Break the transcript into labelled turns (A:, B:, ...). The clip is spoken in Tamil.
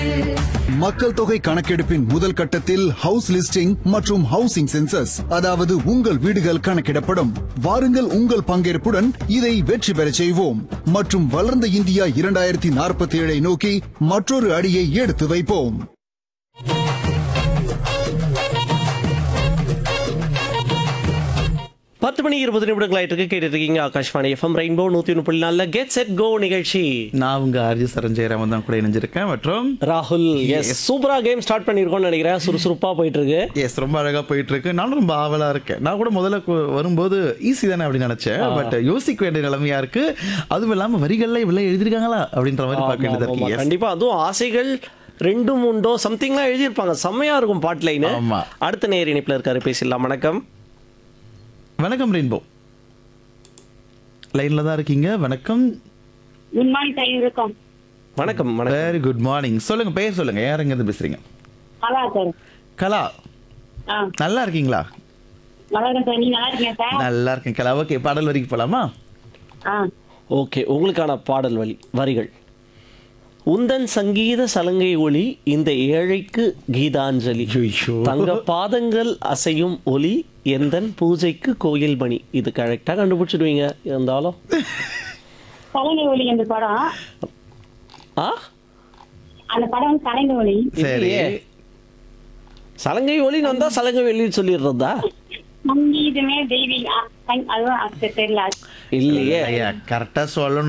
A: மக்கள் தொகை கணக்கெடுப்பின் முதல் கட்டத்தில் ஹவுஸ் லிஸ்டிங் மற்றும் ஹவுசிங் சென்சஸ் அதாவது உங்கள் வீடுகள் கணக்கிடப்படும் வாருங்கள் உங்கள் பங்கேற்புடன் இதை வெற்றி பெறச் செய்வோம் மற்றும் வளர்ந்த இந்தியா இரண்டாயிரத்தி நாற்பத்தி ஏழை நோக்கி மற்றொரு அடியை எடுத்து வைப்போம்
B: பத்து மணி இருபது நிமிடங்கள் ஆயிட்டு இருக்கு கேட்டுட்டு இருக்கீங்க ஆகாஷ்வாணி எஃப்எம் ரெயின்போ நூத்தி ஒன்று புள்ளி நாலுல கெட் செட் கோ நிகழ்ச்சி
C: நான் உங்க ஆர்ஜி சரஞ்சயராமன் தான் கூட இணைஞ்சிருக்கேன் மற்றும்
B: ராகுல் எஸ் சூப்பரா கேம் ஸ்டார்ட் பண்ணிருக்கோம்னு நினைக்கிறேன் சுறுசுறுப்பா போயிட்டு இருக்கு
C: எஸ் ரொம்ப அழகா போயிட்டு இருக்கு நானும் ரொம்ப ஆவலா இருக்கேன் நான் கூட முதல்ல கு- வரும்போது ஈஸி தானே அப்படின்னு நினைச்சேன் பட் யோசிக்க வேண்டிய நிலைமையா இருக்கு அதுவும் இல்லாம வரிகள்ல இவ்வளவு எழுதிருக்காங்களா அப்படின்ற மாதிரி பார்க்க வேண்டியதா
B: ஆமா,
C: இருக்கு Yes.
B: கண்டிப்பா அதுவும் ஆசைகள் ரெண்டும் உண்டோ சம்திங்லாம் எழுதியிருப்பாங்க செம்மையா இருக்கும் பாட் லைன்
C: ஆமா.
B: அடுத்த நேர் இணைப்புல இருக்காரு பேசிடலாம் வணக்கம்
C: வணக்கம் ரெயின்போ லைன்ல தான் இருக்கீங்க வணக்கம்
D: குட் மார்னிங் சார் இருக்கும்
B: வணக்கம் வணக்கம்
C: வெரி குட் மார்னிங் சொல்லுங்க பேர் சொல்லுங்க யார் எங்க இருந்து பேசுறீங்க
D: நல்லா சார்
C: கலா
D: ஆ
C: நல்லா இருக்கீங்களா
D: நல்லா இருக்கேன் சார் நீங்க நல்லா இருக்கீங்க சார்
C: நல்லா இருக்கேன் கலா ஓகே பாடல் வரைக்கும் போலாமா
D: ஆ
B: ஓகே உங்களுக்கான பாடல் வழி வரிகள் உந்தன் சங்கீத சலங்கை ஒளி இந்த ஏழைக்கு கீதாஞ்சலி
C: ஐயோ.
B: தங்க பாதங்கள் அசையும் ஒலி எந்தன் பூஜைக்கு கோயில் மணி இது கரெக்டா கண்டுபிடிச்சிடுவீங்க இருந்தாலும்
D: கலைஞர் ஒளி அந்த படம்
B: ஆ
D: அந்த படம் வந்து கலைஞர் ஒளி
C: சரி
B: இல்லையே. சலங்கை ஒளி வந்தா சலங்கை வெளின்னு சொல்லிடுறதா
D: சங்கீதமே தெய்வீக ஆ, சங்- அதுவும் அது தெரியல
B: இல்லையே
C: ஐயா கரெக்டா சொல்லணும்